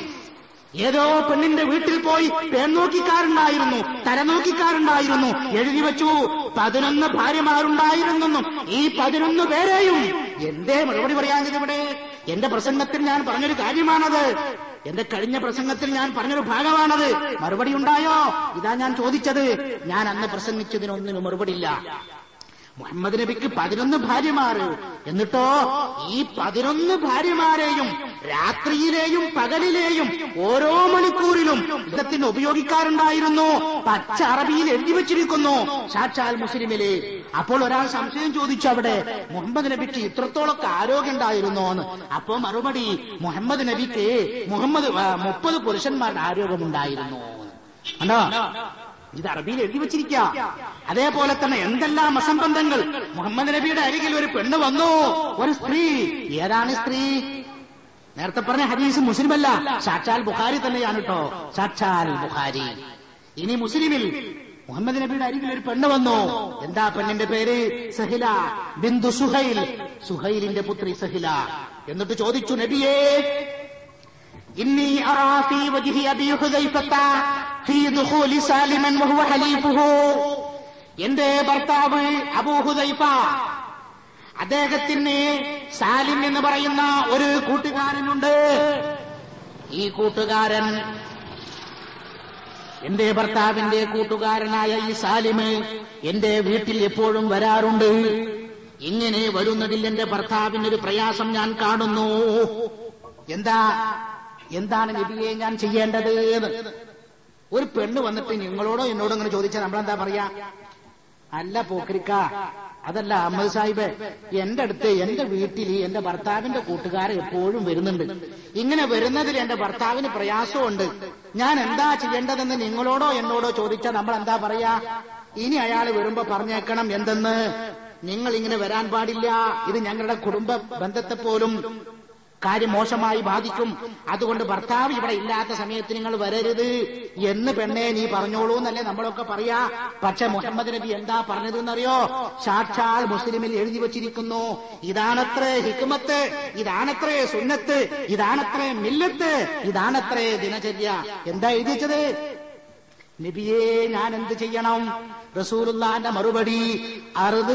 ഏതോ പെണ്ണിന്റെ വീട്ടിൽ പോയി പേന്നോക്കിക്കാരുണ്ടായിരുന്നു തലനോക്കിക്കാരുണ്ടായിരുന്നു എഴുതി വെച്ചു പതിനൊന്ന് ഭാര്യമാരുണ്ടായിരുന്നെന്നും ഈ പതിനൊന്ന് പേരെയും എന്തേ മറുപടി പറയാഞ്ഞത് ഇവിടെ എന്റെ പ്രസംഗത്തിൽ ഞാൻ പറഞ്ഞൊരു കാര്യമാണത് എന്റെ കഴിഞ്ഞ പ്രസംഗത്തിൽ ഞാൻ പറഞ്ഞൊരു ഭാഗമാണത് മറുപടി ഉണ്ടായോ ഇതാ ഞാൻ ചോദിച്ചത് ഞാൻ അന്ന് പ്രസംഗിച്ചതിനൊന്നിനും മറുപടിയില്ല മുഹമ്മദ് നബിക്ക് പതിനൊന്ന് ഭാര്യമാര് എന്നിട്ടോ ഈ പതിനൊന്ന് ഭാര്യമാരെയും രാത്രിയിലെയും പകലിലെയും ഓരോ മണിക്കൂറിലും യുദ്ധത്തിന് ഉപയോഗിക്കാറുണ്ടായിരുന്നു പച്ച അറബിയിൽ എഴുതി വെച്ചിരിക്കുന്നു സാക്ഷാൽ മുസ്ലിമില് അപ്പോൾ ഒരാൾ സംശയം ചോദിച്ചു അവിടെ മുഹമ്മദ് നബിക്ക് ഇത്രത്തോളൊക്കെ ആരോഗ്യം ഉണ്ടായിരുന്നോ എന്ന് അപ്പോ മറുപടി മുഹമ്മദ് നബിക്ക് മുഹമ്മദ് ആ, മുപ്പത് പുരുഷന്മാരുടെ ആരോഗ്യമുണ്ടായിരുന്നു കണ്ടോ ഇത് അറബിയിൽ എഴുതി വെച്ചിരിക്കുക അതേപോലെ തന്നെ എന്തെല്ലാം അസംബന്ധങ്ങൾ മുഹമ്മദ് നബിയുടെ അരികിൽ ഒരു പെണ്ണ് വന്നു ഒരു സ്ത്രീ ഏതാണ് സ്ത്രീ നേരത്തെ പറഞ്ഞ ഹദീസ് മുസ്ലിമല്ല സാക്ഷാൽ ബുഖാരി തന്നെയാണ് കേട്ടോ സാക്ഷാൽ ബുഖാരി ഇനി മുസ്ലിമിൽ മുഹമ്മദ് നബിയുടെ അരികിൽ ഒരു പെണ്ണ് വന്നു എന്താ പെണ്ണിന്റെ പേര് സഹില ബിന്ദു സുഹൈൽ സുഹൈലിന്റെ പുത്രി സഹില എന്നിട്ട് ചോദിച്ചു നബിയേ إني أرى في وجه أبي حذيفة في دخول سالما وهو حليفه എന്റെ ഭർത്താവ് അബൂഹുദൈഫ അദ്ദേഹത്തിന് സാലിം എന്ന് പറയുന്ന ഒരു കൂട്ടുകാരനുണ്ട് ഈ കൂട്ടുകാരൻ എന്റെ ഭർത്താവിന്റെ കൂട്ടുകാരനായ ഈ സാലിമ് എന്റെ വീട്ടിൽ എപ്പോഴും വരാറുണ്ട് ഇങ്ങനെ വരുന്നതിൽ എന്റെ ഭർത്താവിനൊരു പ്രയാസം ഞാൻ കാണുന്നു എന്താ എന്താണ് നബിയെ ഞാൻ ചെയ്യേണ്ടത് എന്ന്. ഒരു പെണ്ണ് വന്നിട്ട് നിങ്ങളോടോ എന്നോടോ ഇങ്ങനെ ചോദിച്ചാൽ നമ്മളെന്താ പറയാ അല്ല പോക്കരിക്ക അതല്ല അഹമ്മദ് സാഹിബ് എന്റെ അടുത്ത് എന്റെ വീട്ടിൽ എന്റെ ഭർത്താവിന്റെ കൂട്ടുകാരൻ എപ്പോഴും വരുന്നുണ്ട് ഇങ്ങനെ വരുന്നതിൽ എന്റെ ഭർത്താവിന് പ്രയാസമുണ്ട് ഞാൻ എന്താ ചെയ്യേണ്ടതെന്ന് നിങ്ങളോടോ എന്നോടോ ചോദിച്ചാൽ നമ്മൾ എന്താ പറയാ ഇനി അയാൾ വരുമ്പോ പറഞ്ഞേക്കണം എന്തെന്ന് നിങ്ങൾ ഇങ്ങനെ വരാൻ പാടില്ല ഇത് ഞങ്ങളുടെ കുടുംബ ബന്ധത്തെ പോലും കാര്യം മോശമായി ബാധിക്കും അതുകൊണ്ട് ഭർത്താവ് ഇവിടെ ഇല്ലാത്ത സമയത്ത് നിങ്ങൾ വരരുത് എന്ന് പെണ്ണെ നീ പറഞ്ഞോളൂ എന്നല്ലേ നമ്മളൊക്കെ പറയാ പക്ഷെ മുഹമ്മദ് നബി എന്താ പറഞ്ഞതെന്നറിയോ സാക്ഷാൽ മുസ്ലിമിൽ എഴുതി വച്ചിരിക്കുന്നു ഇതാണത്രേ ഹിക്മത്ത് ഇതാണത്രേ സുന്നത്ത് ഇതാണത്രേ മില്ലത്ത് ഇതാണത്രേ ദിനചര്യ എന്താ എഴുതി വെച്ചത് നബിയെ ഞാൻ എന്ത് ചെയ്യണം റസൂലുള്ളാന്റെ മറുപടി അറുത്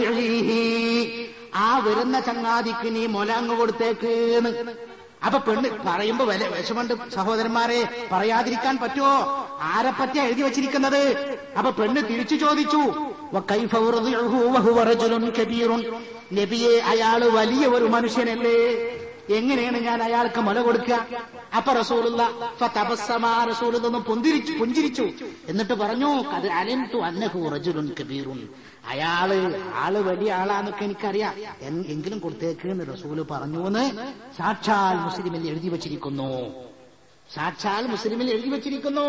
ആ വരുന്ന ചങ്ങാതിക്ക് നീ മൊലാങ്ങ് കൊടുത്തേക്ക് അപ്പൊ പെണ്ണ് പറയുമ്പോ വില വിഷമുണ്ട് സഹോദരന്മാരെ പറയാതിരിക്കാൻ പറ്റുമോ ആരെ പറ്റിയാ എഴുതി വച്ചിരിക്കുന്നത് അപ്പൊ പെണ്ണ് തിരിച്ചു ചോദിച്ചു "വകൈഫ ഉർദിഉഹു വഹുവ റജുലുൻ കബീറുൻ?" നബിയെ അയാള് വലിയ ഒരു മനുഷ്യനല്ലേ എങ്ങനെയാണ് ഞാൻ അയാൾക്ക് മുല കൊടുക്കുക അപ്പൊ റസൂലുള്ള ഫതബസ്സമ റസൂലൊന്ന് പുന്തിരിച്ചു പുഞ്ചിരിച്ചു എന്നിട്ട് പറഞ്ഞു അത് അലൻതു അന്നഹു റജുലുൻ കബീറുൻ അയാള് ആള് വലിയ ആളാന്നൊക്കെ എനിക്കറിയാം എൻ- എങ്കിലും കൊടുത്തേക്ക് എന്ന് റസൂല് പറഞ്ഞു എന്ന് സാക്ഷാൽ മുസ്ലിമിൽ എഴുതി വച്ചിരിക്കുന്നു സാക്ഷാൽ മുസ്ലിമിൽ എഴുതി വച്ചിരിക്കുന്നു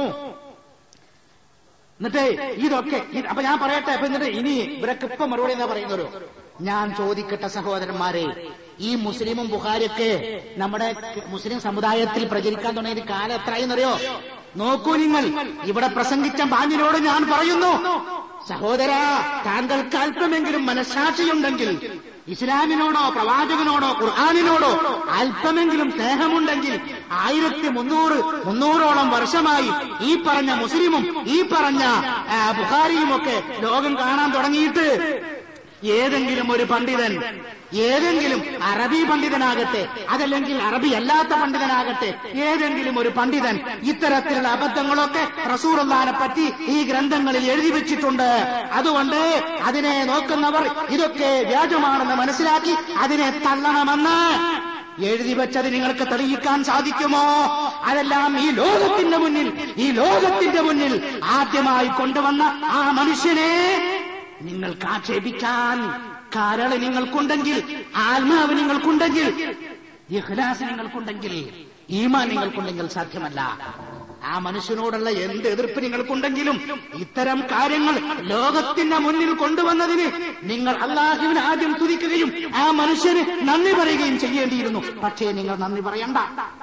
എന്നിട്ട് ഇതൊക്കെ ഇത് അപ്പൊ ഞാൻ പറയട്ടെ അപ്പൊ എന്നിട്ട് ഇനി ഇവരൊക്കെ ഇപ്പൊ മറുപടി എന്താ പറയുന്നത് ഞാൻ ചോദിക്കട്ടെ സഹോദരന്മാരെ ഈ മുസ്ലിമും ബുഹാരിയൊക്കെ നമ്മുടെ മുസ്ലിം സമുദായത്തിൽ പ്രചരിക്കാൻ തുടങ്ങിയത് കാലം എത്രയെന്നറിയോ നോക്കൂ നിങ്ങൾ ഇവിടെ പ്രസംഗിച്ച ബാഞ്ഞിനോട് ഞാൻ പറയുന്നു സഹോദര താങ്കൾക്ക് അല്പമെങ്കിലും മനസ്സാക്ഷിയുണ്ടെങ്കിൽ ഇസ്ലാമിനോടോ പ്രവാചകനോടോ ഖുർആാനിനോടോ അല്പമെങ്കിലും സ്നേഹമുണ്ടെങ്കിൽ ആയിരത്തി മുന്നൂറ് മുന്നൂറോളം വർഷമായി ഈ പറഞ്ഞ മുസ്ലിമും ഈ പറഞ്ഞ ആ, ബുഖാരിയുമൊക്കെ ലോകം കാണാൻ തുടങ്ങിയിട്ട് ഏതെങ്കിലും ഒരു പണ്ഡിതൻ ഏതെങ്കിലും അറബി പണ്ഡിതനാകട്ടെ അതല്ലെങ്കിൽ അറബി അല്ലാത്ത പണ്ഡിതനാകട്ടെ ഏതെങ്കിലും ഒരു പണ്ഡിതൻ ഇത്തരത്തിലുള്ള അബദ്ധങ്ങളൊക്കെ റസൂറുല്ലാനെ പറ്റി ഈ ഗ്രന്ഥങ്ങളിൽ എഴുതി വെച്ചിട്ടുണ്ട് അതുകൊണ്ട് അതിനെ നോക്കുന്നവർ ഇതൊക്കെ വ്യാജമാണെന്ന് മനസ്സിലാക്കി അതിനെ തള്ളണമെന്ന് എഴുതി വെച്ചത് നിങ്ങൾക്ക് തെളിയിക്കാൻ സാധിക്കുമോ അതെല്ലാം ഈ ലോകത്തിന്റെ മുന്നിൽ ഈ ലോകത്തിന്റെ മുന്നിൽ ആദ്യമായി കൊണ്ടുവന്ന ആ മനുഷ്യനെ നിങ്ങൾക്ക് ആക്ഷേപിക്കാൻ കരള് നിങ്ങൾക്കുണ്ടെങ്കിൽ ആത്മാവ് നിങ്ങൾക്കുണ്ടെങ്കിൽ ഇഖ്ലാസ് നിങ്ങൾക്കുണ്ടെങ്കിൽ ഈമാൻ നിങ്ങൾക്കുണ്ടെങ്കിൽ സാധ്യമല്ല ആ മനുഷ്യനോടുള്ള എന്ത് എതിർപ്പ് നിങ്ങൾക്കുണ്ടെങ്കിലും ഇത്തരം കാര്യങ്ങൾ ലോകത്തിന്റെ മുന്നിൽ കൊണ്ടുവന്നതിന് നിങ്ങൾ അള്ളാഹുവിന് ആദ്യം തുതിക്കുകയും ആ മനുഷ്യന് നന്ദി പറയുകയും ചെയ്യേണ്ടിയിരുന്നു പക്ഷേ നിങ്ങൾ നന്ദി പറയണ്ട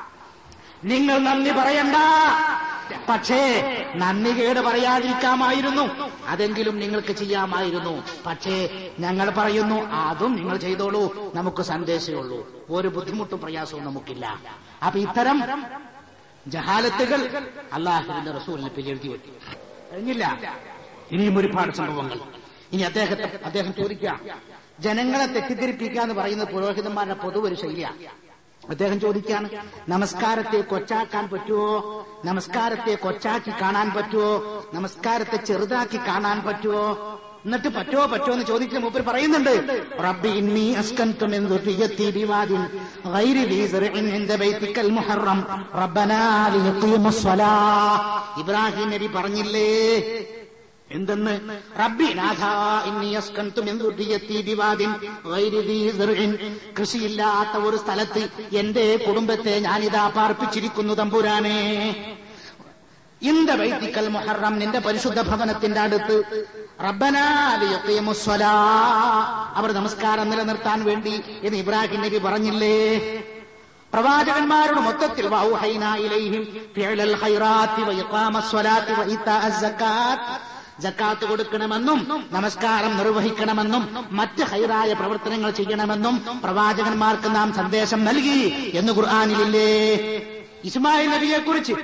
നിങ്ങൾ നന്ദി പറയണ്ട പക്ഷേ നന്ദി കേട് പറയാതിരിക്കാമായിരുന്നു അതെങ്കിലും നിങ്ങൾക്ക് ചെയ്യാമായിരുന്നു പക്ഷേ ഞങ്ങൾ പറയുന്നു അതും നിങ്ങൾ ചെയ്തോളൂ നമുക്ക് സന്ദേശമേ ഉള്ളൂ ഒരു ബുദ്ധിമുട്ടും പ്രയാസവും നമുക്കില്ല അപ്പൊ ഇത്തരം ജഹാലത്തുകൾ അള്ളാഹുവിന്റെ റസൂലിനെ പേര് എഴുതി വെക്കും കഴിഞ്ഞില്ല ഇനിയും ഒരുപാട് സംഭവങ്ങൾ ഇനി അദ്ദേഹത്തെ അദ്ദേഹം ചോദിക്കുക ജനങ്ങളെ തെറ്റിദ്ധരിപ്പിക്കുക എന്ന് പറയുന്നത് പുരോഹിതന്മാരുടെ പൊതുവൊരു ശൈലിയാണ് അദ്ദേഹം ചോദിക്കാണ് നമസ്കാരത്തെ കൊച്ചാക്കാൻ പറ്റുമോ നമസ്കാരത്തെ കൊച്ചാക്കി കാണാൻ പറ്റുമോ നമസ്കാരത്തെ ചെറുതാക്കി കാണാൻ പറ്റുമോ എന്നിട്ട് പറ്റുമോ പറ്റുമോ എന്ന് ചോദിക്കുന്ന മൂപ്പർ പറയുന്നുണ്ട് റബ്ബി ഇന്നി അസ്കൻതു മിൻ ദുർരിയത്തി ബിവാദിൻ ഗൈരി ദീ സറഇൻ ഇൻദ ബൈതിക്കൽ മുഹറം റബ്ബനാ ലിയഖീമുസ് സ്വലാ ഇബ്രാഹിം നബി പറഞ്ഞില്ലേ എന്തെന്ന് റബ്ബി നാഥാ ഇന്നി അസ്കൻതു മിൻ ദുർരിയത്തി ബിവാദിൻ ഗൈരി ദീ സറഇൻ കൃഷിയില്ലാത്ത ഒരു സ്ഥലത്ത് എന്റെ കുടുംബത്തെ ഞാനിതാ പാർപ്പിച്ചിരിക്കുന്നു തമ്പുരാനെ ഇന്ത വൈദിക്കൽ മുഹറം നിന്റെ പരിശുദ്ധ ഭവനത്തിന്റെ അടുത്ത് റബ്ബനാ ലിയഖീമുസ് സ്വലാ അവർ നമസ്കാരം നിലനിർത്താൻ വേണ്ടി എന്ന് ഇബ്രാഹിം നബി പറഞ്ഞില്ലേ പ്രവാചകന്മാരുടെ മൊത്തത്തിൽ വൗഹൈന ഇലൈഹിം ഫിഅലൽ ഖൈറാത്തി വഇഖാമസ് സ്വലാത്തി വഇതാഅസ് സകാത്ത് ജക്കാത്ത് കൊടുക്കണമെന്നും നമസ്കാരം നിർവഹിക്കണമെന്നും മറ്റ് ഹൈറായ പ്രവർത്തനങ്ങൾ ചെയ്യണമെന്നും പ്രവാചകന്മാർക്ക് നാം സന്ദേശം നൽകി എന്ന് ഖുർആാനിലില്ലേ ഇസ്മായിൽ നബിയെ കുറിച്ച്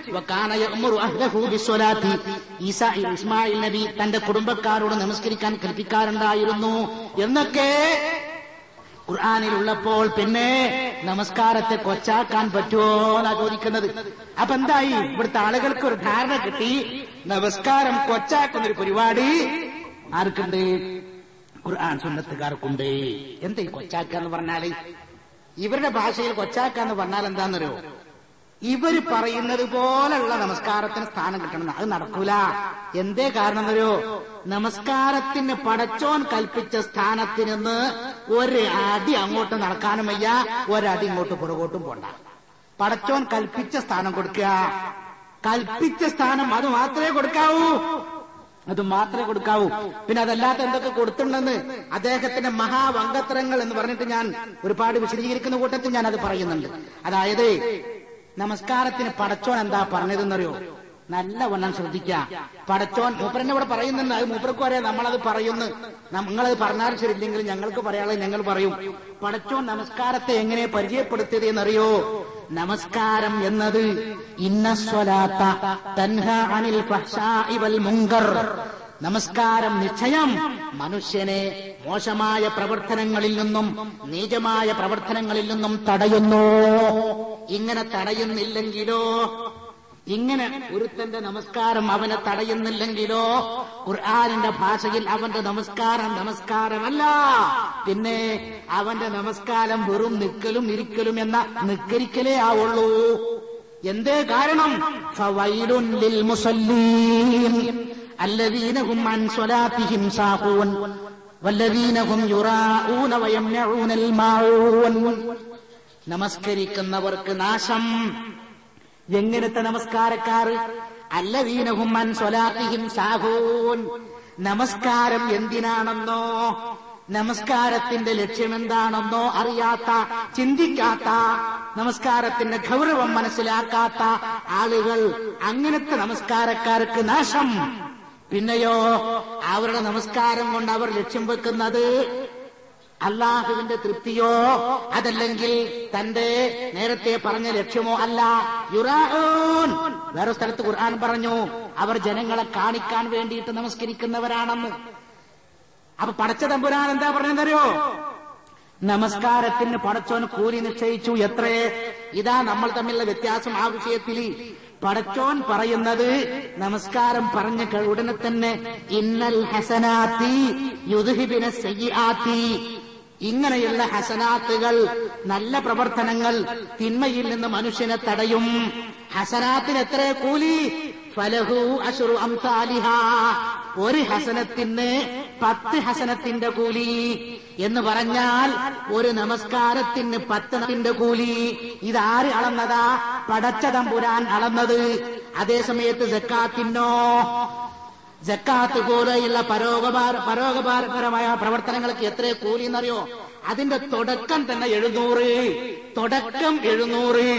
ഇസ്മായിൽ നബി തന്റെ കുടുംബക്കാരോട് നമസ്കരിക്കാൻ കൽപ്പിക്കാറുണ്ടായിരുന്നു എന്നൊക്കെ ഖുർആാനിലുള്ളപ്പോൾ പിന്നെ നമസ്കാരത്തെ കൊച്ചാക്കാൻ പറ്റുമോ എന്നാ ചോദിക്കുന്നത് അപ്പൊ എന്തായി ഇവിടുത്തെ ആളുകൾക്ക് ഒരു ധാരണ കിട്ടി നമസ്കാരം കൊച്ചാക്കുന്ന ഒരു പരിപാടി ആർക്കുണ്ട് ഖുർആൻ സുന്നത്തുകാർക്കുണ്ട് എന്താ ഈ കൊച്ചാക്ക എന്ന് പറഞ്ഞാല് ഇവരുടെ ഭാഷയിൽ കൊച്ചാക്ക എന്ന് പറഞ്ഞാൽ എന്താണെന്നറിയോ ഇവര് പറയുന്നത് പോലുള്ള നമസ്കാരത്തിന് സ്ഥാനം കിട്ടണം അത് നടക്കൂല എന്തേ കാരണം എന്നറിയോ നമസ്കാരത്തിന് പടച്ചോൻ കൽപ്പിച്ച സ്ഥാനത്ത് നിന്ന് ഒരു അടി അങ്ങോട്ട് നടക്കാനും വയ്യ ഒരടി ഇങ്ങോട്ട് പുറകോട്ടും പോണ്ട പടച്ചോൻ കൽപ്പിച്ച സ്ഥാനം കൊടുക്കുക കൽപ്പിച്ച സ്ഥാനം അത് മാത്രമേ കൊടുക്കാവൂ അത് മാത്രമേ കൊടുക്കാവൂ പിന്നെ അതല്ലാത്ത എന്തൊക്കെ കൊടുത്തിട്ടുണ്ടെന്ന് അദ്ദേഹത്തിന്റെ മഹാവങ്കത്രങ്ങൾ എന്ന് പറഞ്ഞിട്ട് ഞാൻ ഒരുപാട് വിശദീകരിക്കുന്ന കൂട്ടത്തിൽ ഞാൻ അത് പറയുന്നുണ്ട് അതായത് നമസ്കാരത്തിന് പടച്ചോൻ എന്താ പറഞ്ഞതെന്നറിയോ നല്ലവണ്ണം ശ്രദ്ധിക്കുക പടച്ചോൻ മൂപ്പരനെ ഇവിടെ പറയുന്നുണ്ട് അത് മൂപ്പർക്കും അറിയാം നമ്മളത് പറയുന്നു നിങ്ങളത് പറഞ്ഞാലും ശരിയില്ലെങ്കിൽ ഞങ്ങൾക്ക് പറയാനുള്ളത് ഞങ്ങൾ പറയും പടച്ചോൻ നമസ്കാരത്തെ എങ്ങനെ പരിചയപ്പെടുത്തിയത് എന്നറിയോ നമസ്കാരം എന്നത് ഇന്നസ്വലാത്ത തൻഹ അനിൽ ഫഹ്ശാഇ വൽ മുങ്കർ നമസ്കാരം നിശ്ചയം മനുഷ്യനെ മോശമായ പ്രവർത്തനങ്ങളിൽ നിന്നും നീചമായ പ്രവർത്തനങ്ങളിൽ നിന്നും തടയുന്നു ഇങ്ങനെ തടയുന്നില്ലെങ്കിലോ ഇങ്ങനെ ഒരുത്തന്റെ നമസ്കാരം അവനെ തടയുന്നില്ലെങ്കിലോ ഖുർആാനിന്റെ ഭാഷയിൽ അവന്റെ നമസ്കാരം നമസ്കാരമല്ല പിന്നെ അവന്റെ നമസ്കാരം വെറും നിക്കലും ഇരിക്കലും എന്ന നിക്കരിക്കലേ ആവുള്ളൂ എന്തേ കാരണം ഫവൈലുൻ ലിൽ മുസല്ലീൻ الذين هم عن صلاتهم ساهون والذين هم يراءون ويمنعون الماعون നമസ്കരിക്കുന്നവർക്ക് നാശം എങ്ങനത്തെ നമസ്കാരക്കാർ അല്ലവീനഹും അൻ സ്വലാത്തിഹിം സാഹൂൻ നമസ്കാരം എന്തിനാണെന്നോ നമസ്കാരത്തിന്റെ ലക്ഷ്യമെന്താണെന്നോ അറിയാത്ത ചിന്തിക്കാത്ത നമസ്കാരത്തിന്റെ ഗൗരവം മനസ്സിലാക്കാത്ത ആളുകൾ അങ്ങനത്തെ നമസ്കാരക്കാർക്ക് നാശം പിന്നെയോ അവരുടെ നമസ്കാരം കൊണ്ട് അവർ ലക്ഷ്യം വെക്കുന്നത് അള്ളാഹുവിന്റെ തൃപ്തിയോ അതല്ലെങ്കിൽ തന്റെ നേരത്തെ പറഞ്ഞ ലക്ഷ്യമോ അല്ല യുറാഊൻ വേറെ സ്ഥലത്ത് ഖുർആൻ പറഞ്ഞു അവർ ജനങ്ങളെ കാണിക്കാൻ വേണ്ടിയിട്ട് നമസ്കരിക്കുന്നവരാണെന്ന് അപ്പൊ പടച്ച തമ്പുരാൻ എന്താ പറഞ്ഞെന്നറിയോ നമസ്കാരത്തിന് പടച്ചോന് കൂലി നിശ്ചയിച്ചു എത്രേ ഇതാ നമ്മൾ തമ്മിലുള്ള വ്യത്യാസം ആ വിഷയത്തിൽ പടച്ചോൻ പറയുന്നത് നമസ്കാരം പറഞ്ഞ ഉടനെ തന്നെ ഇന്നൽ ഹസനാത്തി യുദ്ഹിബിന സയ്യാത്തി ഇങ്ങനെയുള്ള ഹസനാത്തുകൾ നല്ല പ്രവർത്തനങ്ങൾ തിന്മയിൽ നിന്ന് മനുഷ്യനെ തടയും ഹസനാത്തിന് എത്ര കൂലി ഫലഹു അഷുറു അംസാലിഹ ഒരു ഹസനത്തിന് പത്ത് ഹസനത്തിന്റെ കൂലി എന്ന് പറഞ്ഞാൽ ഒരു നമസ്കാരത്തിന് പത്തിന്റെ കൂലി ഇതാര് അളന്നതാ പടച്ച തമ്പുരാൻ അളന്നത് അതേസമയത്ത് ജക്കാത്തിനോ ജക്കാത്ത് പോലെയുള്ള പരോപകാര പരോപകാരപരമായ പ്രവർത്തനങ്ങൾക്ക് എത്ര കൂലി എന്നറിയോ അതിന്റെ തുടക്കം തന്നെ എഴുന്നൂറ് തുടക്കം എഴുന്നൂറ്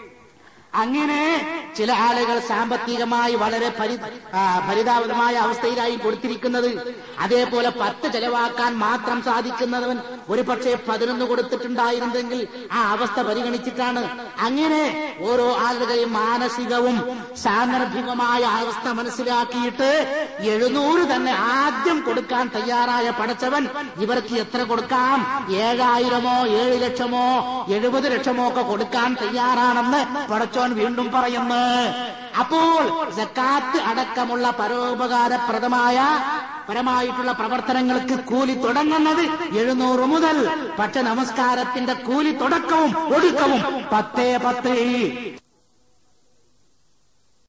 അങ്ങനെ ചില ആളുകൾ സാമ്പത്തികമായി വളരെ പരി ആ, പരിതാപകരമായ അവസ്ഥയിലായി കൊടുത്തിരിക്കുന്നത് അതേപോലെ പത്ത് ചെലവാക്കാൻ മാത്രം സാധിക്കുന്നവൻ ഒരു പക്ഷേ പതിനൊന്ന് കൊടുത്തിട്ടുണ്ടായിരുന്നെങ്കിൽ ആ അവസ്ഥ പരിഗണിച്ചിട്ടാണ് അങ്ങനെ ഓരോ ആളുകളെയും മാനസികവും സാന്ദർഭികമായ അവസ്ഥ മനസ്സിലാക്കിയിട്ട് എഴുന്നൂറ് തന്നെ ആദ്യം കൊടുക്കാൻ തയ്യാറായ പടച്ചവൻ ഇവർക്ക് എത്ര കൊടുക്കാം ഏഴായിരമോ ഏഴ് ലക്ഷമോ എഴുപത് ലക്ഷമോ ഒക്കെ കൊടുക്കാൻ തയ്യാറാണെന്ന് പടച്ചോൻ വീണ്ടും പറയുന്നു അപ്പോൾ സക്കാത്ത് അടക്കമുള്ള പരോപകാരപ്രദമായ പരമായിട്ടുള്ള പ്രവർത്തനങ്ങൾക്ക് കൂലി തുടങ്ങുന്നത് എഴുന്നൂറ് മുതൽ പക്ഷെ നമസ്കാരത്തിന്റെ കൂലി തുടക്കവും ഒടുക്കവും പത്തേ പത്ത്